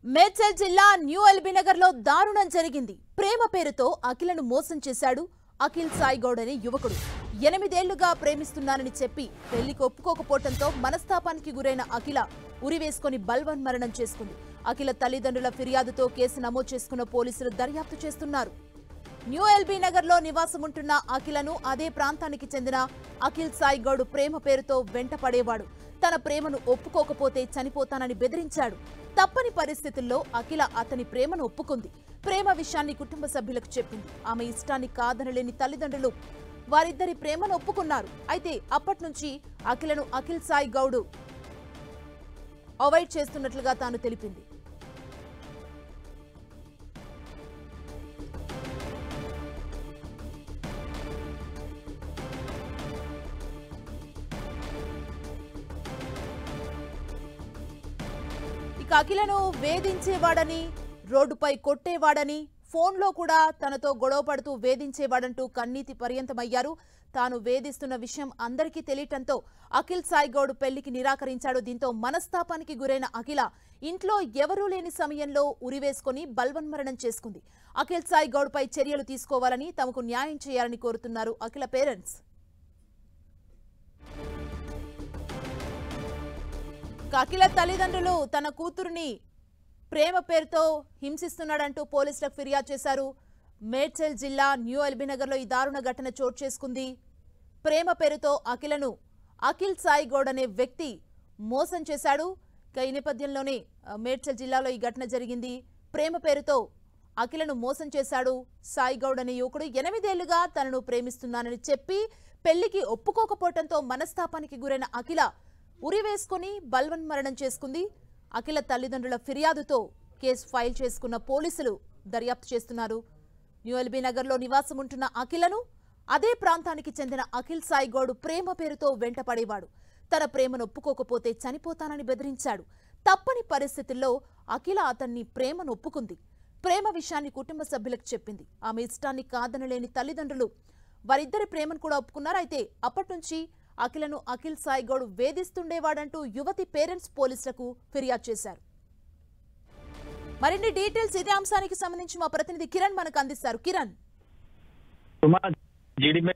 మేడ్చల్ జిల్లా న్యూ ఎల్బీనగర్ లో దారుణం జరిగింది ప్రేమ పేరుతో అఖిలను మోసం చేశాడు అఖిల్ సాయిగౌడ్ అనే యువకుడు ఎనిమిదేళ్లుగా ప్రేమిస్తున్నానని చెప్పి పెళ్లికి ఒప్పుకోకపోవడంతో మనస్తాపానికి గురైన అఖిల ఉరివేసుకొని బల్వన్ మరణం చేసుకుంది అఖిల తల్లిదండ్రుల ఫిర్యాదుతో కేసు నమోదు చేసుకున్న పోలీసులు దర్యాప్తు చేస్తున్నారు న్యూ ఎల్బీ నగర్ లో నివాసం ఉంటున్న అఖిలను అదే ప్రాంతానికి చెందిన అఖిల్ సాయి గౌడ్ ప్రేమ పేరుతో వెంట పడేవాడు తన ప్రేమను ఒప్పుకోకపోతే చనిపోతానని బెదిరించాడు తప్పని పరిస్థితుల్లో అఖిల అతని ప్రేమను ఒప్పుకుంది ప్రేమ విషయాన్ని కుటుంబ సభ్యులకు చెప్పింది ఆమె ఇష్టాన్ని కాదనలేని తల్లిదండ్రులు వారిద్దరి ప్రేమను ఒప్పుకున్నారు అయితే అప్పటి నుంచి అఖిలను అఖిల్ సాయి గౌడ్ అవాయిడ్ చేస్తున్నట్లుగా తాను తెలిపింది ఇక అఖిలను వేధించేవాడని రోడ్డుపై కొట్టేవాడని ఫోన్లో కూడా తనతో గొడవ పడుతూ వేధించేవాడంటూ కన్నీతి పర్యంతమయ్యారు తాను వేధిస్తున్న విషయం అందరికీ తెలియటంతో అఖిల్ సాయి గౌడ్ పెళ్లికి నిరాకరించాడు దీంతో మనస్తాపానికి గురైన అఖిల ఇంట్లో ఎవరూ లేని సమయంలో ఉరివేసుకొని బల్వన్మరణం చేసుకుంది అఖిల్ సాయి గౌడ్ పై చర్యలు తీసుకోవాలని తమకు న్యాయం చేయాలని కోరుతున్నారు అఖిల పేరెంట్స్ ఇక అఖిల తల్లిదండ్రులు తన కూతురుని ప్రేమ పేరుతో హింసిస్తున్నాడంటూ పోలీసులకు ఫిర్యాదు చేశారు మేడ్చల్ జిల్లా న్యూ ఎల్బీనగర్లో ఈ దారుణ ఘటన చోటు చేసుకుంది ప్రేమ పేరుతో అఖిలను అఖిల్ సాయి గౌడ్ అనే వ్యక్తి మోసం చేశాడు ఇక ఈ నేపథ్యంలోనే ఆ, మేడ్చల్ జిల్లాలో ఈ ఘటన జరిగింది ప్రేమ పేరుతో అఖిలను మోసం చేశాడు సాయి గౌడ్ అనే యువకుడు ఎనిమిదేళ్లుగా తనను ప్రేమిస్తున్నానని చెప్పి పెళ్లికి ఒప్పుకోకపోవడంతో మనస్తాపానికి గురైన అఖిల ఉరి వేసుకుని బల్వన్ మరణం చేసుకుంది అఖిల తల్లిదండ్రుల ఫిర్యాదుతో కేసు ఫైల్ చేసుకున్న పోలీసులు దర్యాప్తు చేస్తున్నారు న్యూ ఎల్బీ నగర్లో నివాసం ఉంటున్న అఖిలను అదే ప్రాంతానికి చెందిన అఖిల్ సాయి గౌడ్ ప్రేమ పేరుతో వెంటపడేవాడు తన ప్రేమను ఒప్పుకోకపోతే చనిపోతానని బెదిరించాడు తప్పని పరిస్థితుల్లో అఖిల అతన్ని ప్రేమను ఒప్పుకుంది ప్రేమ విషయాన్ని కుటుంబ సభ్యులకు చెప్పింది ఆమె ఇష్టాన్ని కాదనలేని తల్లిదండ్రులు వారిద్దరి ప్రేమను కూడా ఒప్పుకున్నారు అయితే అప్పటి నుంచి అఖిలను అఖిల్ సాయి గౌడ్ వేధిస్తుండేవాడంటూ యువతి పేరెంట్స్ పోలీసులకు ఫిర్యాదు చేశారు మరిన్ని డీటెయిల్స్ ఇదే అంశానికి సంబంధించి మా ప్రతినిధి కిరణ్ మనకు అందిస్తారు కిరణ్ సుమారు జీడిమే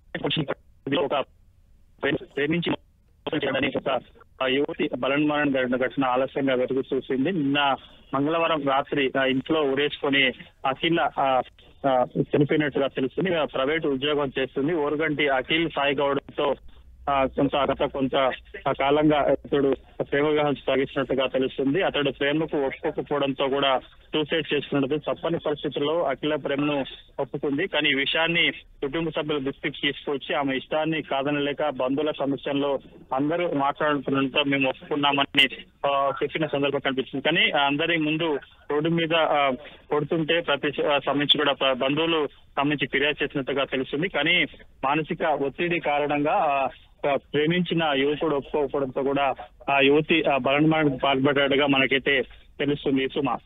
ఒక ప్రేమ- ప్రేమించి మోసం చేయడానికి ఒక ఆ యువతి బలన్మరణ ఘటన ఘటన ఆలస్యంగా వెతుకు చూసింది నిన్న మంగళవారం రాత్రి ఆ ఇంట్లో ఉరేసుకొని అఖిల్ ఆ, ఆ, చనిపోయినట్టుగా తెలుస్తుంది ఆ, ప్రైవేట్ ఉద్యోగం చేస్తుంది ఓరుగంటి అఖిల్ సాయి గౌడ్ తో ఆ, కొంత గత కొంత ఆ కాలంగా అతడు ప్రేమ వివాహం సాగిస్తున్నట్టుగా తెలుస్తుంది అతడు ప్రేమకు ఒప్పుకోకపోవడంతో కూడా సూసైడ్ చేసుకున్నట్టు తప్పని పరిస్థితుల్లో అఖిల ప్రేమను ఒప్పుకుంది కానీ ఈ విషయాన్ని కుటుంబ సభ్యుల దృష్టికి తీసుకొచ్చి ఆమె ఇష్టాన్ని కాదనలేక బంధువుల సమస్యల్లో అందరూ మాట్లాడుతున్నంత మేము ఒప్పుకున్నామని ఆ, చెప్పిన సందర్భం కనిపిస్తుంది కానీ ఆ, అందరి ముందు రోడ్డు మీద ఆ, కొడుతుంటే ప్రతి ఆ, సంబంధించి కూడా ప్ర- బంధువులు సంబంధించి ఫిర్యాదు చేసినట్టుగా తెలుస్తుంది కానీ మానసిక ఒత్తిడి కారణంగా ఆ, ఆ, ప్రేమించిన యువకుడు ఒప్పుకోకపోవడంతో కూడా ఆ యువతి బలన్మానికి పాల్పడ్డట్టుగా మనకైతే తెలుస్తుంది సుమా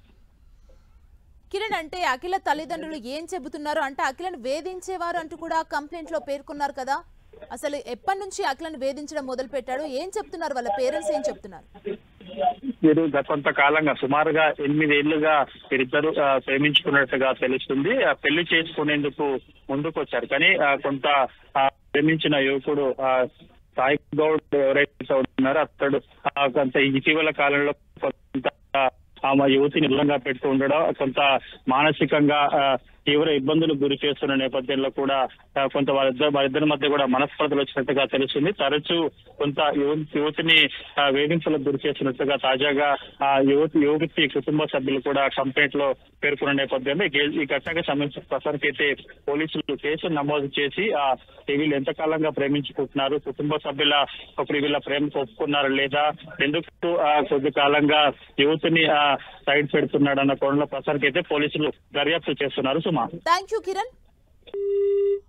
కిరణ్ అంటే అఖిల తల్లిదండ్రులు ఏం చెబుతున్నారు అంటే అఖిలను వేధించేవారు అంటూ కూడా కంప్లైంట్ లో పేర్కొన్నారు కదా అసలు ఎప్పటి నుంచి అఖిలను వేధించడం మొదలు పెట్టాడు ఏం చెప్తున్నారు వాళ్ళ పేరెంట్స్ ఏం చెప్తున్నారు వీరు గత కొంతకాలంగా సుమారుగా ఎనిమిది ఏళ్లుగా వీరిద్దరు ఆ, ప్రేమించుకున్నట్టుగా తెలుస్తుంది ఆ, పెళ్లి చేసుకునేందుకు ముందుకు వచ్చారు కానీ ఆ, కొంత ఆ, ప్రేమించిన యువకుడు ఆ, సాయి గౌడ్ ఎవరైతే ఉన్నారో అతడు ఆ, కొంత ఇటీవల కాలంలో కొంత ఆమె యువతిని దూరంగా పెడుతూ ఉండడం కొంత మానసికంగా ఆ, తీవ్ర ఇబ్బందులు గురి చేస్తున్న నేపథ్యంలో కూడా ఆ, కొంత వారిద్దరు వారిద్దరి మధ్య కూడా మనస్పర్ధలు వచ్చినట్టుగా తెలుస్తుంది తరచూ కొంత యువ- యువతిని ఆ, వేధింపులకు గురి చేస్తున్నట్టుగా తాజాగా ఆ యువతి యువతి కుటుంబ సభ్యులు కూడా కంప్లైంట్ లో పేర్కొన్న నేపథ్యంలో ఈ గే- ఈ ఘటనకు సంబంధించిన ప్రసారకైతే పోలీసులు కేసు నమోదు చేసి ఆ వీళ్ళు ఎంతకాలంగా ప్రేమించుకుంటున్నారు కుటుంబ సభ్యుల ఒకరి వీళ్ళ ప్రేమకు ఒప్పుకున్నారు లేదా ఎందుకు ఆ, కొద్ది కాలంగా యువతిని ఆ, సైడ్ పెడుతున్నాడు అన్న కోణంలో ప్రసారకైతే పోలీసులు దర్యాప్తు చేస్తున్నారు సుమా థ్యాంక్ యూ కిరణ్